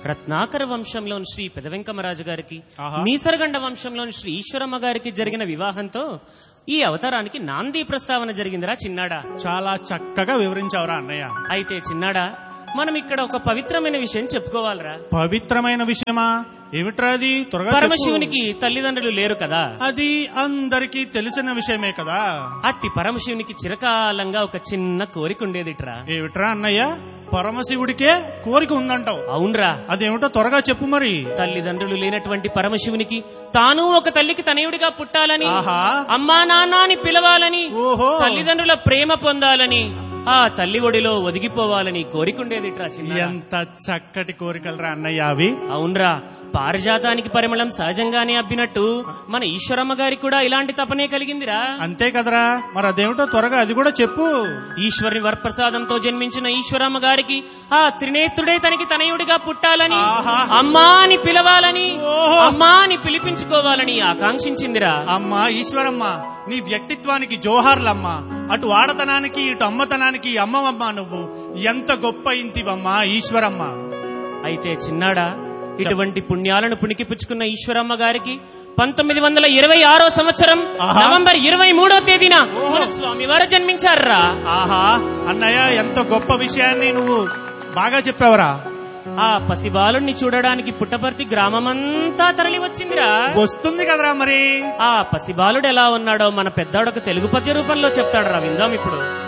రత్నాకర వంశంలోని శ్రీ పెదవెంకమరాజు గారికి ఆహా. మీసరగండ వంశంలోని శ్రీ ఈశ్వరమ్మ గారికి జరిగిన వివాహంతో ఈ అవతారానికి నాంది ప్రస్తావన జరిగిందిరా చిన్నాడా చాలా చక్కగా వివరించావురా అన్నయ్య అయితే చిన్నాడా మనం ఇక్కడ ఒక పవిత్రమైన విషయం చెప్పుకోవాలిరా పవిత్రమైన విషయమా ఏమిట్రా అది త్వరగా చెప్పు. పరమశివునికి తల్లిదండ్రులు లేరు కదా అది అందరికీ తెలిసిన విషయమే కదా అట్టి పరమశివునికి చిరకాలంగా ఒక చిన్న కోరిక ఉండేదిట్రా ఏమిట్రా అన్నయ్య పరమశివుడికే కోరిక ఉందంటావు అవునరా అదేమిటో త్వరగా చెప్పు మరి తల్లిదండ్రులు లేనటువంటి పరమశివునికి తాను ఒక తల్లికి తనయుడిగా పుట్టాలని ఆహా అమ్మా నాన్న అని పిలవాలని ఓహో తల్లిదండ్రుల ప్రేమ పొందాలని ఆ తల్లి ఒడిలో ఒదిగిపోవాలని కోరికుండేదిట్రా చిన్న ఎంత చక్కటి కోరికలరా అన్నయ్య అవి అవునరా పారిజాతానికి పరిమళం సహజంగానే అబ్బినట్టు మన ఈశ్వరమ్మ గారికి కూడా ఇలాంటి తపనే కలిగిందిరా అంతే కదరా మరి అదేమిటో త్వరగా అది కూడా చెప్పు ఈశ్వరుని వరప్రసాదంతో జన్మించిన ఈశ్వరమ్మ గారికి ఆ త్రినేత్రుడే తనకి తనయుడిగా పుట్టాలని ఆహా. అమ్మా అని పిలవాలని ఓహో. అమ్మా అని పిలిపించుకోవాలని ఆకాంక్షించిందిరా అమ్మా ఈశ్వరమ్మ నీ వ్యక్తిత్వానికి జోహార్లమ్మా అటు ఆడతనానికి ఇటు అమ్మతనానికి అమ్మవమ్మా నువ్వు ఎంత గొప్ప ఇంతివమ్మా ఈశ్వరమ్మ అయితే చిన్నాడా ఇటువంటి పుణ్యాలను పుణికిపుచ్చుకున్న ఈశ్వరమ్మ గారికి పంతొమ్మిది వందల ఇరవై ఆరో సంవత్సరం ఆహా. నవంబర్ ఇరవై మూడో తేదీన మన స్వామివారు జన్మించారా ఆహా అన్నయ్య ఎంత గొప్ప విషయాన్ని నువ్వు బాగా చెప్పావరా ఆ పసిబాలుణ్ణి చూడడానికి పుట్టపర్తి గ్రామమంతా తరలి వచ్చిందిరా వస్తుంది కదరా మరి ఆ పసిబాలుడు ఎలా ఉన్నాడో మన పెద్దాడొక తెలుగు పద్య రూపంలో చెప్తాడు రా విందాం ఇప్పుడు